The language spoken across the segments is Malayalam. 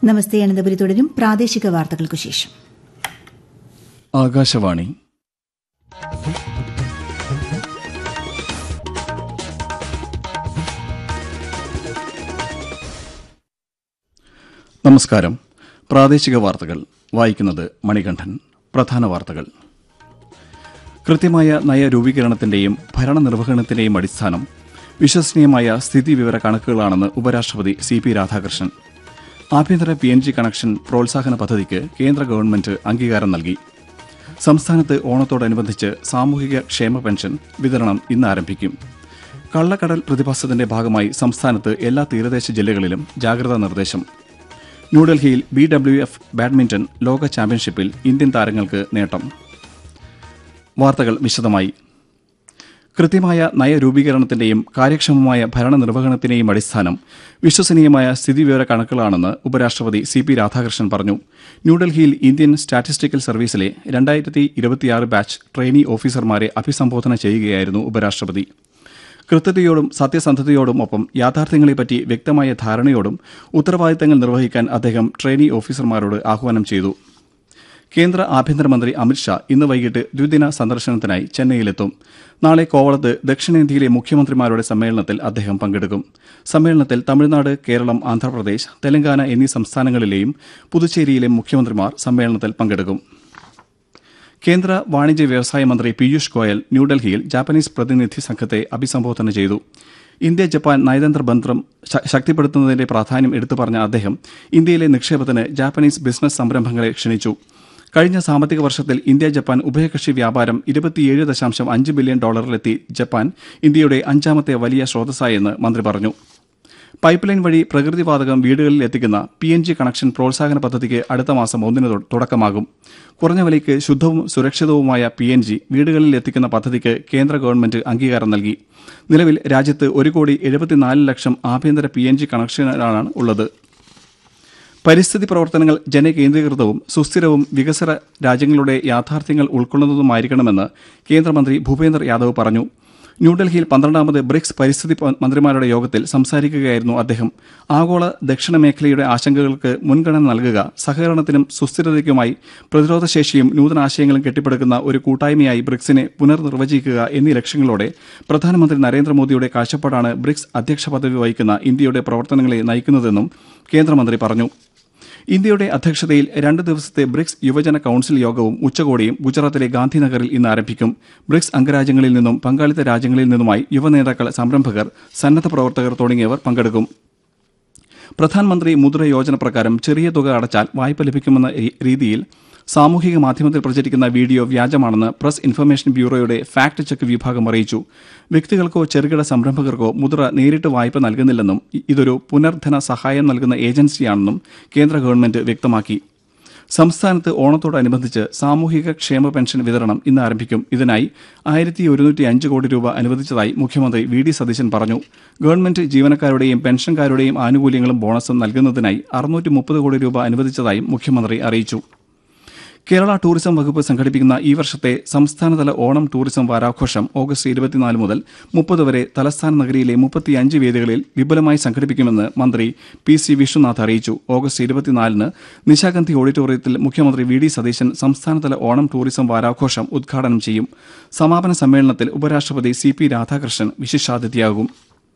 നമസ്തേ അനന്തപുരി തുടരും പ്രാദേശിക വാർത്തകൾക്കു ശേഷം ആകാശവാണി നമസ്കാരം പ്രാദേശിക വാർത്തകൾ വായിക്കുന്നത് മണികണ്ഠൻ പ്രധാന വാർത്തകൾ കൃത്യമായ നയരൂപീകരണത്തിന്റെയും ഭരണനിർവഹണത്തിന്റെയും അടിസ്ഥാനം വിശ്വസനീയമായ സ്ഥിതിവിവര കണക്കുകളാണെന്ന് ഉപരാഷ്ട്രപതി സി പി രാധാകൃഷ്ണൻ ആഭ്യന്തര പി എൻ ജി കണക്ഷൻ പ്രോത്സാഹന പദ്ധതിക്ക് കേന്ദ്ര ഗവൺമെന്റ് അംഗീകാരം നൽകി സംസ്ഥാനത്ത് ഓണത്തോടനുബന്ധിച്ച് സാമൂഹിക ക്ഷേമ പെൻഷൻ വിതരണം ഇന്ന് ആരംഭിക്കും കള്ളക്കടൽ പ്രതിഭാസത്തിന്റെ ഭാഗമായി സംസ്ഥാനത്ത് എല്ലാ തീരദേശ ജില്ലകളിലും ജാഗ്രതാ നിർദ്ദേശം ന്യൂഡൽഹിയിൽ ബി ഡബ്ല്യു എഫ് ബാഡ്മിന്റൺ ലോക ചാമ്പ്യൻഷിപ്പിൽ ഇന്ത്യൻ താരങ്ങൾക്ക് നേട്ടം വാർത്തകൾ വിശദമായി കൃത്യമായ നയരൂപീകരണത്തിന്റെയും കാര്യക്ഷമമായ ഭരണനിർവഹണത്തിന്റെയും അടിസ്ഥാനം വിശ്വസനീയമായ സ്ഥിതിവിവര കണക്കുകളാണെന്ന് ഉപരാഷ്ട്രപതി സി പി രാധാകൃഷ്ണൻ പറഞ്ഞു ന്യൂഡൽഹിയിൽ ഇന്ത്യൻ സ്റ്റാറ്റിസ്റ്റിക്കൽ സർവീസിലെ രണ്ടായിരത്തി ഇരുപത്തിയാറ് ബാച്ച് ട്രെയിനി ഓഫീസർമാരെ അഭിസംബോധന ചെയ്യുകയായിരുന്നു ഉപരാഷ്ട്രപതി കൃത്യതയോടും സത്യസന്ധതയോടും ഒപ്പം യാഥാർത്ഥ്യങ്ങളെപ്പറ്റി വ്യക്തമായ ധാരണയോടും ഉത്തരവാദിത്തങ്ങൾ നിർവഹിക്കാൻ അദ്ദേഹം ട്രെയിനി ഓഫീസർമാരോട് ആഹ്വാനം ചെയ്തു കേന്ദ്ര ആഭ്യന്തരമന്ത്രി അമിത്ഷാ ഇന്ന് വൈകിട്ട് ദ്വിദിന സന്ദർശനത്തിനായി ചെന്നൈയിലെത്തും നാളെ കോവളത്ത് ദക്ഷിണേന്ത്യയിലെ മുഖ്യമന്ത്രിമാരുടെ സമ്മേളനത്തിൽ അദ്ദേഹം പങ്കെടുക്കും സമ്മേളനത്തിൽ തമിഴ്നാട് കേരളം ആന്ധ്രാപ്രദേശ് തെലങ്കാന എന്നീ സംസ്ഥാനങ്ങളിലെയും പുതുച്ചേരിയിലെ മുഖ്യമന്ത്രിമാർ സമ്മേളനത്തിൽ പങ്കെടുക്കും കേന്ദ്ര വാണിജ്യ വ്യവസായ മന്ത്രി പീയൂഷ് ഗോയൽ ന്യൂഡൽഹിയിൽ ജാപ്പനീസ് പ്രതിനിധി സംഘത്തെ അഭിസംബോധന ചെയ്തു ഇന്ത്യ ജപ്പാൻ നയതന്ത്ര ബന്ധം ശ- ശക്തിപ്പെടുത്തുന്നതിന്റെ പ്രാധാന്യം എടുത്തു പറഞ്ഞ അദ്ദേഹം ഇന്ത്യയിലെ നിക്ഷേപത്തിന് ജാപ്പനീസ് ബിസിനസ് സംരംഭങ്ങളെ ക്ഷണിച്ചു കഴിഞ്ഞ സാമ്പത്തിക വർഷത്തിൽ ഇന്ത്യ ജപ്പാൻ ഉഭയകക്ഷി വ്യാപാരം ഇരുപത്തിയേഴ് ദശാംശം അഞ്ച് ബില്യൺ ഡോളറിലെത്തി ജപ്പാൻ ഇന്ത്യയുടെ അഞ്ചാമത്തെ വലിയ സ്രോതസ്സായെന്ന് മന്ത്രി പറഞ്ഞു പൈപ്പ് ലൈൻ വഴി പ്രകൃതിവാതകം വീടുകളിൽ എത്തിക്കുന്ന പി എൻ ജി കണക്ഷൻ പ്രോത്സാഹന പദ്ധതിക്ക് അടുത്ത മാസം ഒന്നിന് തൊ- തുടക്കമാകും കുറഞ്ഞ വിലയ്ക്ക് ശുദ്ധവും സുരക്ഷിതവുമായ പി എൻ ജി വീടുകളിൽ എത്തിക്കുന്ന പദ്ധതിക്ക് കേന്ദ്ര ഗവൺമെന്റ് അംഗീകാരം നൽകി നിലവിൽ രാജ്യത്ത് ഒരു കോടി എഴുപത്തിനാല് ലക്ഷം ആഭ്യന്തര പി എൻ ജി കണക്ഷനുകളാണ് ഉള്ളത് പരിസ്ഥിതി പ്രവർത്തനങ്ങൾ ജനകേന്ദ്രീകൃതവും സുസ്ഥിരവും വികസന രാജ്യങ്ങളുടെ യാഥാർത്ഥ്യങ്ങൾ ഉൾക്കൊള്ളുന്നതുമായിരിക്കണമെന്ന് കേന്ദ്രമന്ത്രി ഭൂപേന്ദർ യാദവ് പറഞ്ഞു ന്യൂഡൽഹിയിൽ പന്ത്രണ്ടാമത് ബ്രിക്സ് പരിസ്ഥിതി പ- മന്ത്രിമാരുടെ യോഗത്തിൽ സംസാരിക്കുകയായിരുന്നു അദ്ദേഹം ആഗോള ദക്ഷിണ മേഖലയുടെ ആശങ്കകൾക്ക് മുൻഗണന നൽകുക സഹകരണത്തിനും സുസ്ഥിരതയ്ക്കുമായി പ്രതിരോധശേഷിയും നൂതനാശയങ്ങളും കെട്ടിപ്പടുക്കുന്ന ഒരു കൂട്ടായ്മയായി ബ്രിക്സിനെ പുനർനിർവചിക്കുക എന്നീ ലക്ഷ്യങ്ങളോടെ പ്രധാനമന്ത്രി നരേന്ദ്രമോദിയുടെ കാഴ്ചപ്പാടാണ് ബ്രിക്സ് അധ്യക്ഷ പദവി വഹിക്കുന്ന ഇന്ത്യയുടെ പ്രവർത്തനങ്ങളെ നയിക്കുന്നതെന്നും കേന്ദ്രമന്ത്രി പറഞ്ഞു ഇന്ത്യയുടെ അധ്യക്ഷതയിൽ രണ്ട് ദിവസത്തെ ബ്രിക്സ് യുവജന കൌൺസിൽ യോഗവും ഉച്ചകോടിയും ഗുജറാത്തിലെ ഗാന്ധിനഗറിൽ ഇന്ന് ആരംഭിക്കും ബ്രിക്സ് അംഗരാജ്യങ്ങളിൽ നിന്നും പങ്കാളിത്ത രാജ്യങ്ങളിൽ നിന്നുമായി യുവനേതാക്കൾ സംരംഭകർ സന്നദ്ധ പ്രവർത്തകർ തുടങ്ങിയവർ പങ്കെടുക്കും പ്രധാനമന്ത്രി മുദ്ര യോജന പ്രകാരം ചെറിയ തുക അടച്ചാൽ വായ്പ ലഭിക്കുമെന്ന രീ- രീതിയിൽ സാമൂഹിക മാധ്യമത്തിൽ പ്രചരിക്കുന്ന വീഡിയോ വ്യാജമാണെന്ന് പ്രസ് ഇൻഫർമേഷൻ ബ്യൂറോയുടെ ഫാക്ട് ചെക്ക് വിഭാഗം അറിയിച്ചു വ്യക്തികൾക്കോ ചെറുകിട സംരംഭകർക്കോ മുദ്ര നേരിട്ട് വായ്പ നൽകുന്നില്ലെന്നും ഇ- ഇതൊരു പുനർധന സഹായം നൽകുന്ന ഏജൻസിയാണെന്നും കേന്ദ്ര ഗവൺമെന്റ് വ്യക്തമാക്കി സംസ്ഥാനത്ത് ഓണത്തോടനുബന്ധിച്ച് സാമൂഹിക ക്ഷേമ പെൻഷൻ വിതരണം ഇന്ന് ആരംഭിക്കും ഇതിനായി ആയിരത്തി ഒരുന്നൂറ്റി അഞ്ച് കോടി രൂപ അനുവദിച്ചതായി മുഖ്യമന്ത്രി വി ഡി സതീശൻ പറഞ്ഞു ഗവൺമെന്റ് ജീവനക്കാരുടെയും പെൻഷൻകാരുടെയും ആനുകൂല്യങ്ങളും ബോണസും നൽകുന്നതിനായി അറുന്നൂറ്റി മുപ്പത് കോടി രൂപ അനുവദിച്ചതായും മുഖ്യമന്ത്രി അറിയിച്ചു കേരള ടൂറിസം വകുപ്പ് സംഘടിപ്പിക്കുന്ന ഈ വർഷത്തെ സംസ്ഥാനതല ഓണം ടൂറിസം വാരാഘോഷം ഓഗസ്റ്റ് ഇരുപത്തിനാല് മുതൽ മുപ്പത് വരെ തലസ്ഥാന നഗരിയിലെ മുപ്പത്തിയഞ്ച് വേദികളിൽ വിപുലമായി സംഘടിപ്പിക്കുമെന്ന് മന്ത്രി പി സി വിശ്വനാഥ് അറിയിച്ചു ഓഗസ്റ്റ് ഇരുപത്തിനാലിന് നിശാഗന്ധി ഓഡിറ്റോറിയത്തിൽ മുഖ്യമന്ത്രി വി ഡി സതീശൻ സംസ്ഥാനതല ഓണം ടൂറിസം വാരാഘോഷം ഉദ്ഘാടനം ചെയ്യും സമാപന സമ്മേളനത്തിൽ ഉപരാഷ്ട്രപതി സി പി രാധാകൃഷ്ണൻ വിശിഷ്ടാതിഥിയാകും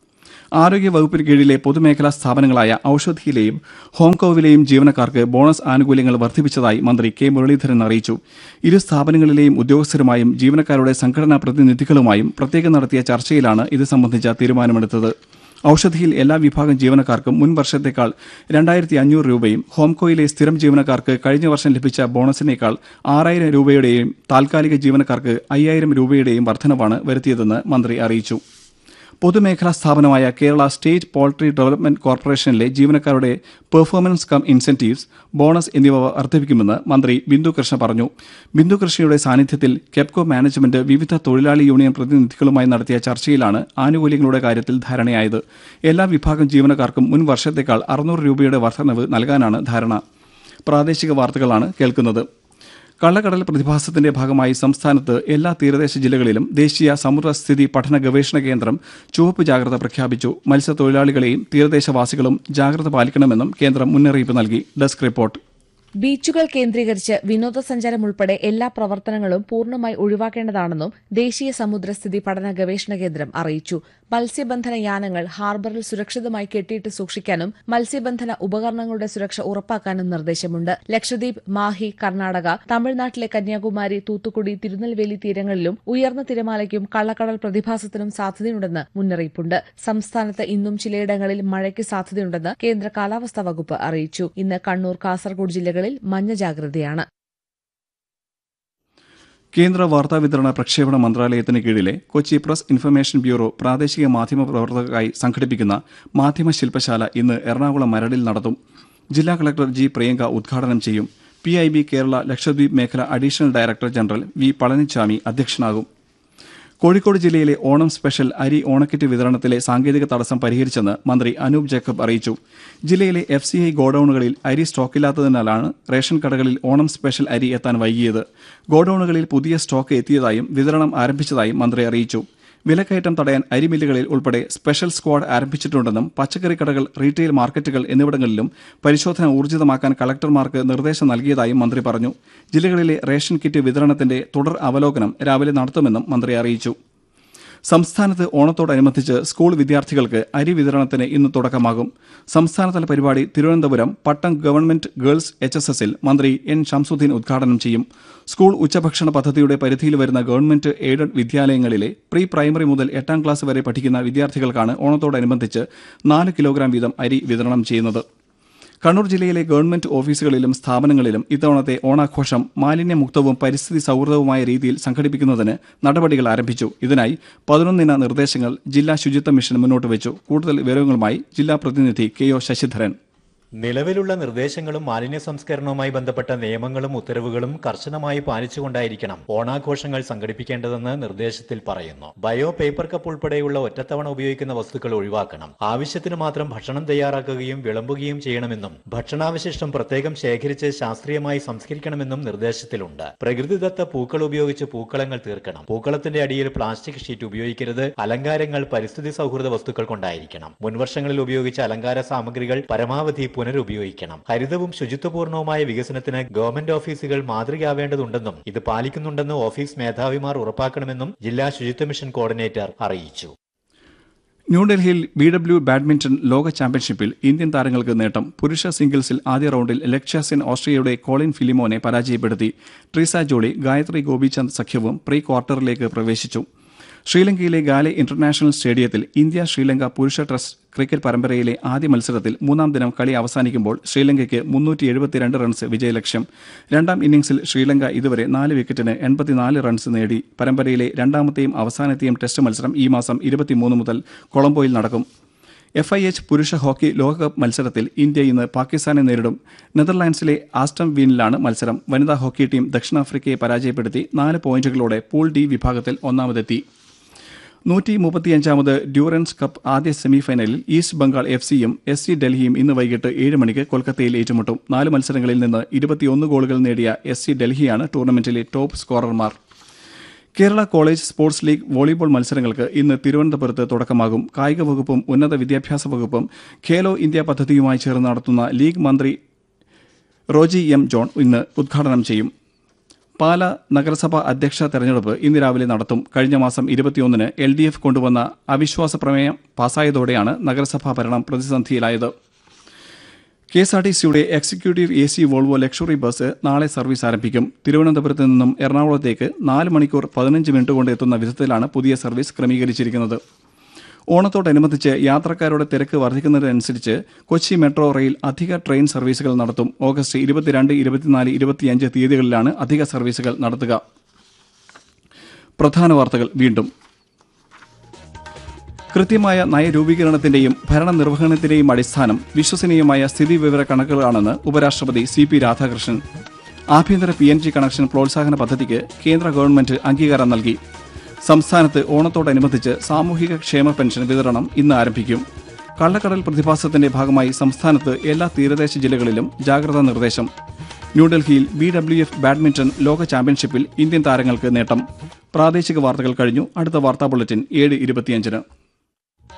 ആരോഗ്യ വകുപ്പിന് കീഴിലെ പൊതുമേഖലാ സ്ഥാപനങ്ങളായ ഔഷധിയിലെയും ഹോങ്കോവിലെയും ജീവനക്കാർക്ക് ബോണസ് ആനുകൂല്യങ്ങൾ വർദ്ധിപ്പിച്ചതായി മന്ത്രി കെ മുരളീധരൻ അറിയിച്ചു ഇരു സ്ഥാപനങ്ങളിലെയും ഉദ്യോഗസ്ഥരുമായും ജീവനക്കാരുടെ സംഘടനാ പ്രതിനിധികളുമായും പ്രത്യേകം നടത്തിയ ചർച്ചയിലാണ് ഇത് സംബന്ധിച്ച തീരുമാനമെടുത്തത് ഔഷധിയിൽ എല്ലാ വിഭാഗം ജീവനക്കാർക്കും മുൻ വർഷത്തേക്കാൾ രണ്ടായിരത്തി അഞ്ഞൂറ് രൂപയും ഹോംകോയിലെ സ്ഥിരം ജീവനക്കാർക്ക് കഴിഞ്ഞ വർഷം ലഭിച്ച ബോണസിനേക്കാൾ ആറായിരം രൂപയുടെയും താൽക്കാലിക ജീവനക്കാർക്ക് അയ്യായിരം രൂപയുടെയും വർധനവാണ് വരുത്തിയതെന്ന് മന്ത്രി അറിയിച്ചു പൊതുമേഖലാ സ്ഥാപനമായ കേരള സ്റ്റേറ്റ് പോൾട്രി ഡെവലപ്മെന്റ് കോർപ്പറേഷനിലെ ജീവനക്കാരുടെ പെർഫോമൻസ് കം ഇൻസെന്റീവ്സ് ബോണസ് എന്നിവ വർദ്ധിപ്പിക്കുമെന്ന് മന്ത്രി ബിന്ദു കൃഷ്ണ പറഞ്ഞു ബിന്ദു കൃഷ്ണയുടെ സാന്നിധ്യത്തിൽ കെപ്കോ മാനേജ്മെന്റ് വിവിധ തൊഴിലാളി യൂണിയൻ പ്രതിനിധികളുമായി നടത്തിയ ചർച്ചയിലാണ് ആനുകൂല്യങ്ങളുടെ കാര്യത്തിൽ ധാരണയായത് എല്ലാ വിഭാഗം ജീവനക്കാർക്കും മുൻ വർഷത്തേക്കാൾ അറുന്നൂറ് രൂപയുടെ വർധനവ് നൽകാനാണ് ധാരണ പ്രാദേശിക വാർത്തകളാണ് കേൾക്കുന്നത് കള്ളക്കടൽ പ്രതിഭാസത്തിന്റെ ഭാഗമായി സംസ്ഥാനത്ത് എല്ലാ തീരദേശ ജില്ലകളിലും ദേശീയ സമുദ്രസ്ഥിതി പഠന ഗവേഷണ കേന്ദ്രം ചുവപ്പ് ജാഗ്രത പ്രഖ്യാപിച്ചു മത്സ്യത്തൊഴിലാളികളെയും തീരദേശവാസികളും ജാഗ്രത പാലിക്കണമെന്നും കേന്ദ്രം മുന്നറിയിപ്പ് നൽകി ഡെസ്ക് റിപ്പോർട്ട് ബീച്ചുകൾ കേന്ദ്രീകരിച്ച് വിനോദസഞ്ചാരം ഉൾപ്പെടെ എല്ലാ പ്രവർത്തനങ്ങളും പൂർണ്ണമായി ഒഴിവാക്കേണ്ടതാണെന്നും ദേശീയ സമുദ്രസ്ഥിതി പഠന ഗവേഷണ കേന്ദ്രം അറിയിച്ചു മത്സ്യബന്ധന യാനങ്ങൾ ഹാർബറിൽ സുരക്ഷിതമായി കെട്ടിയിട്ട് സൂക്ഷിക്കാനും മത്സ്യബന്ധന ഉപകരണങ്ങളുടെ സുരക്ഷ ഉറപ്പാക്കാനും നിർദ്ദേശമുണ്ട് ലക്ഷദ്വീപ് മാഹി കർണാടക തമിഴ്നാട്ടിലെ കന്യാകുമാരി തൂത്തുക്കുടി തിരുനെൽവേലി തീരങ്ങളിലും ഉയർന്ന തിരമാലയ്ക്കും കള്ളക്കടൽ പ്രതിഭാസത്തിനും സാധ്യതയുണ്ടെന്ന് മുന്നറിയിപ്പുണ്ട് സംസ്ഥാനത്ത് ഇന്നും ചിലയിടങ്ങളിൽ മഴയ്ക്ക് സാധ്യതയുണ്ടെന്ന് കേന്ദ്ര കാലാവസ്ഥാ വകുപ്പ് അറിയിച്ചു ഇന്ന് കണ്ണൂർ കാസർഗോഡ് ജില്ലകളിൽ മഞ്ഞ ജാഗ്രതയാണ് കേന്ദ്ര വാർത്താവിതരണ പ്രക്ഷേപണ മന്ത്രാലയത്തിന് കീഴിലെ കൊച്ചി പ്രസ് ഇൻഫർമേഷൻ ബ്യൂറോ പ്രാദേശിക മാധ്യമ പ്രവർത്തകർക്കായി സംഘടിപ്പിക്കുന്ന മാധ്യമ ശില്പശാല ഇന്ന് എറണാകുളം മരടിൽ നടത്തും ജില്ലാ കളക്ടർ ജി പ്രിയങ്ക ഉദ്ഘാടനം ചെയ്യും P I B Kerala Lakshadweep മേഖല additional director general V Palanichami അധ്യക്ഷനാകും കോഴിക്കോട് ജില്ലയിലെ ഓണം സ്പെഷ്യൽ അരി ഓണക്കിറ്റ് വിതരണത്തിലെ സാങ്കേതിക തടസ്സം പരിഹരിച്ചെന്ന് മന്ത്രി അനൂപ് ജേക്കബ് അറിയിച്ചു ജില്ലയിലെ എഫ് സി ഐ ഗോഡൌണുകളിൽ അരി സ്റ്റോക്കില്ലാത്തതിനാലാണ് റേഷൻ കടകളിൽ ഓണം സ്പെഷ്യൽ അരി എത്താൻ വൈകിയത് ഗോഡൌണുകളിൽ പുതിയ സ്റ്റോക്ക് എത്തിയതായും വിതരണം ആരംഭിച്ചതായും മന്ത്രി അറിയിച്ചു വിലക്കയറ്റം തടയാൻ അരിമില്ലുകളിൽ ഉൾപ്പെടെ സ്പെഷ്യൽ സ്ക്വാഡ് ആരംഭിച്ചിട്ടുണ്ടെന്നും പച്ചക്കറി കടകൾ റീറ്റെയിൽ മാർക്കറ്റുകൾ എന്നിവിടങ്ങളിലും പരിശോധന ഊർജിതമാക്കാൻ കളക്ടർമാർക്ക് നിർദ്ദേശം നൽകിയതായും മന്ത്രി പറഞ്ഞു ജില്ലകളിലെ റേഷൻ കിറ്റ് വിതരണത്തിന്റെ തുടർ അവലോകനം രാവിലെ നടത്തുമെന്നും മന്ത്രി അറിയിച്ചു സംസ്ഥാനത്ത് ഓണത്തോടനുബന്ധിച്ച് സ്കൂൾ വിദ്യാർത്ഥികൾക്ക് അരി വിതരണത്തിന് ഇന്ന് തുടക്കമാകും സംസ്ഥാനതല പരിപാടി Thiruvananthapuram Pattom government girls H S എസിൽ മന്ത്രി എൻ ഷംസുദ്ദീൻ ഉദ്ഘാടനം ചെയ്യും സ്കൂൾ ഉച്ചഭക്ഷണ പദ്ധതിയുടെ പരിധിയിൽ വരുന്ന ഗവൺമെന്റ് എയ്ഡഡ് വിദ്യാലയങ്ങളിലെ പ്രീ പ്രൈമറി മുതൽ എട്ടാം ക്ലാസ് വരെ പഠിക്കുന്ന വിദ്യാർത്ഥികൾക്കാണ് ഓണത്തോടനുബന്ധിച്ച് നാല് കിലോഗ്രാം വീതം അരി വിതരണം ചെയ്യുന്നത് കണ്ണൂർ ജില്ലയിലെ ഗവൺമെന്റ് ഓഫീസുകളിലും സ്ഥാപനങ്ങളിലും ഇത്തവണത്തെ ഓണാഘോഷം മാലിന്യമുക്തവും പരിസ്ഥിതി സൌഹൃദവുമായ രീതിയിൽ സംഘടിപ്പിക്കുന്നതിന് നടപടികൾ ആരംഭിച്ചു ഇതിനായി പതിനൊന്നിന നിർദ്ദേശങ്ങൾ ജില്ലാ ശുചിത്വ മിഷൻ മുന്നോട്ട് വെച്ചു കൂടുതൽ വിവരങ്ങളുമായി ജില്ലാ പ്രതിനിധി കെ ഒ ശശിധരൻ നിലവിലുള്ള നിർദ്ദേശങ്ങളും മാലിന്യ സംസ്കരണവുമായി ബന്ധപ്പെട്ട നിയമങ്ങളും ഉത്തരവുകളും കർശനമായി പാലിച്ചുകൊണ്ടായിരിക്കണം ഓണാഘോഷങ്ങൾ സംഘടിപ്പിക്കേണ്ടതെന്ന് നിർദ്ദേശത്തിൽ പറയുന്നു ബയോ പേപ്പർ കപ്പ് ഉൾപ്പെടെയുള്ള ഒറ്റത്തവണ ഉപയോഗിക്കുന്ന വസ്തുക്കൾ ഒഴിവാക്കണം ആവശ്യത്തിന് മാത്രം ഭക്ഷണം തയ്യാറാക്കുകയും വിളമ്പുകയും ചെയ്യണമെന്നും ഭക്ഷണാവശിഷ്ടം പ്രത്യേകം ശേഖരിച്ച് ശാസ്ത്രീയമായി സംസ്കരിക്കണമെന്നും നിർദ്ദേശത്തിലുണ്ട് പ്രകൃതിദത്ത പൂക്കൾ ഉപയോഗിച്ച് പൂക്കളങ്ങൾ തീർക്കണം പൂക്കളത്തിന്റെ അടിയിൽ പ്ലാസ്റ്റിക് ഷീറ്റ് ഉപയോഗിക്കരുത് അലങ്കാരങ്ങൾ പരിസ്ഥിതി സൗഹൃദ വസ്തുക്കൾ കൊണ്ടായിരിക്കണം മുൻവർഷങ്ങളിൽ ഉപയോഗിച്ച അലങ്കാര സാമഗ്രികൾ പരമാവധി പുനരുപയോഗിക്കണം ഹരിതവും ശുചിത്വപൂർണവുമായ വികസനത്തിന് ഗവൺമെന്റ് ഓഫീസുകൾ മാതൃകയാവേണ്ടതുണ്ടെന്നും ഇത് പാലിക്കുന്നുണ്ടെന്ന് ഓഫീസ് മേധാവിമാർ ഉറപ്പാക്കണമെന്നും ജില്ലാ ശുചിത്വ മിഷൻ കോർഡിനേറ്റർ അറിയിച്ചു ന്യൂഡൽഹിയിൽ ബി ഡബ്ല്യു ബാഡ്മിന്റൺ ലോക ചാമ്പ്യൻഷിപ്പിൽ ഇന്ത്യൻ താരങ്ങൾക്ക് നേട്ടം പുരുഷ സിംഗിൾസിൽ ആദ്യ റൌണ്ടിൽ ലക്ഷ്യ സെൻ ഓസ്ട്രിയയുടെ കോളിൻ ഫിലിമോനെ പരാജയപ്പെടുത്തി ട്രീസ ജോളി ഗായത്രി ഗോപിചന്ദ് സഖ്യവും പ്രീ ക്വാർട്ടറിലേക്ക് പ്രവേശിച്ചു ശ്രീലങ്കയിലെ ഗാലെ ഇന്റർനാഷണൽ സ്റ്റേഡിയത്തിൽ ഇന്ത്യ ശ്രീലങ്ക പുരുഷ ടെസ്റ്റ് ക്രിക്കറ്റ് പരമ്പരയിലെ ആദ്യ മത്സരത്തിൽ മൂന്നാം ദിനം കളി അവസാനിക്കുമ്പോൾ ശ്രീലങ്കയ്ക്ക് മുന്നൂറ്റി എഴുപത്തിരണ്ട് റൺസ് വിജയലക്ഷ്യം രണ്ടാം ഇന്നിംഗ്സിൽ ശ്രീലങ്ക ഇതുവരെ നാല് വിക്കറ്റിന് എൺപത്തിനാല് റൺസ് നേടി പരമ്പരയിലെ രണ്ടാമത്തെയും അവസാനത്തെയും ടെസ്റ്റ് മത്സരം ഈ മാസം ഇരുപത്തിമൂന്ന് മുതൽ കൊളംബോയിൽ നടക്കും എഫ് ഐ എച്ച് പുരുഷ ഹോക്കി ലോകകപ്പ് മത്സരത്തിൽ ഇന്ത്യ ഇന്ന് പാകിസ്ഥാനെ നേരിടും നെതർലാൻഡ്സിലെ ആസ്റ്റം വീനിലാണ് മത്സരം വനിതാ ഹോക്കി ടീം ദക്ഷിണാഫ്രിക്കയെ പരാജയപ്പെടുത്തി നാല് പോയിന്റുകളോടെ പൂൾ ഡി വിഭാഗത്തിൽ ഒന്നാമതെത്തി നൂറ്റി മുപ്പത്തിയഞ്ചാമത് ഡ്യൂറൻസ് കപ്പ് ആദ്യ സെമിഫൈനലിൽ ഈസ്റ്റ് ബംഗാൾ എഫ് സിയും എസ് സി ഡൽഹിയും ഇന്ന് വൈകിട്ട് ഏഴ് മണിക്ക് കൊൽക്കത്തയിൽ ഏറ്റുമുട്ടും നാല് മത്സരങ്ങളിൽ നിന്ന് ഇരുപത്തിയൊന്ന് ഗോളുകൾ നേടിയ എസ് സി ഡൽഹിയാണ് ടൂർണമെന്റിലെ ടോപ്പ് സ്കോറർമാർ Kerala college sports league volleyball മത്സരങ്ങൾക്ക് ഇന്ന് തിരുവനന്തപുരത്ത് തുടക്കമാകും കായിക വകുപ്പും ഉന്നത വിദ്യാഭ്യാസ വകുപ്പും ഖേലോ ഇന്ത്യ പദ്ധതിയുമായി ചേർന്ന് നടത്തുന്ന ലീഗ് മന്ത്രി റോജി എം ജോൺ ഇന്ന് ഉദ്ഘാടനം ചെയ്യും പാല നഗരസഭ അധ്യക്ഷ തെരഞ്ഞെടുപ്പ് ഇന്ന് രാവിലെ നടത്തും കഴിഞ്ഞ മാസം ഇരുപത്തിയൊന്നിന് എൽ ഡി എഫ് കൊണ്ടുവന്ന അവിശ്വാസ പ്രമേയം പാസായതോടെയാണ് നഗരസഭാ ഭരണം പ്രതിസന്ധിയിലായത് കെ എസ് ആർ ടി സിയുടെ executive A C Volvo luxury bus നാളെ സർവീസ് ആരംഭിക്കും തിരുവനന്തപുരത്ത് നിന്നും എറണാകുളത്തേക്ക് നാല് മണിക്കൂർ പതിനഞ്ച് മിനിറ്റ് കൊണ്ട് എത്തുന്ന വിധത്തിലാണ് പുതിയ സർവീസ് ക്രമീകരിച്ചിരിക്കുന്നത് ഓണത്തോടനുബന്ധിച്ച് യാത്രക്കാരുടെ തിരക്ക് വർദ്ധിക്കുന്നതിനനുസരിച്ച് കൊച്ചി മെട്രോ റെയിൽ അധിക ട്രെയിൻ സർവീസുകൾ നടത്തും ഓഗസ്റ്റ് ഇരുപത്തിരണ്ട് ഇരുപത്തിനാല് ഇരുപത്തിയഞ്ച് തീയതികളിലാണ് അധിക സർവീസുകൾ നടത്തുക പ്രധാന വാർത്തകൾ വീണ്ടും കൃത്യമായ നയരൂപീകരണത്തിന്റെയും ഭരണനിർവഹണത്തിന്റെയും അടിസ്ഥാനം വിശ്വസനീയമായ സ്ഥിതിവിവര കണക്കുകളാണെന്ന് ഉപരാഷ്ട്രപതി സി പി രാധാകൃഷ്ണൻ ആഭ്യന്തര പി എൻ ജി കണക്ഷൻ പ്രോത്സാഹന പദ്ധതിക്ക് കേന്ദ്ര ഗവൺമെന്റ് അംഗീകാരം നൽകി സംസ്ഥാനത്ത് ഓണത്തോടനുബന്ധിച്ച് സാമൂഹിക ക്ഷേമ പെൻഷൻ വിതരണം ഇന്ന് ആരംഭിക്കും കള്ളക്കടൽ പ്രതിഭാസത്തിന്റെ ഭാഗമായി സംസ്ഥാനത്ത് എല്ലാ തീരദേശ ജില്ലകളിലും ജാഗ്രതാ നിർദ്ദേശം ന്യൂഡൽഹിയിൽ ബി ഡബ്ല്യു എഫ് ബാഡ്മിന്റൺ ലോക ചാമ്പ്യൻഷിപ്പിൽ ഇന്ത്യൻ താരങ്ങൾക്ക് നേട്ടം പ്രാദേശിക വാർത്തകൾ കഴിഞ്ഞു അടുത്ത വാർത്താ ബുള്ളറ്റിൻ ഏഴ് ഇരുപത്തിയഞ്ചിന്